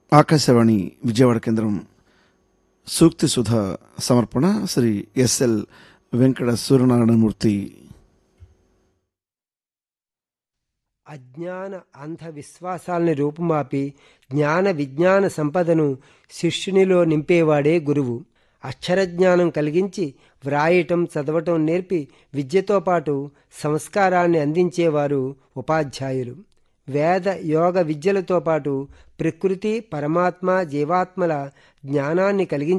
ఆకాశవాణి విజయవాడ కేంద్రం సూక్తి సుధ సమర్పణ శ్రీ ఎస్ఎల్ వెంకట సూర్యనారాయణమూర్తి అజ్ఞాన అంధ విశ్వాసాల్ని రూపుమాపి జ్ఞాన విజ్ఞాన సంపదను శిష్యునిలో నింపేవాడే గురువు అక్షరజ్ఞానం కలిగించి వ్రాయటం చదవటం నేర్పి విద్యతో పాటు సంస్కారాన్ని అందించేవారు ఉపాధ్యాయులు వేద యోగ విద్యలతో పాటు ప్రకృతి పరమాత్మ జీవాత్మల జ్ఞానాన్ని కలిగించేవారు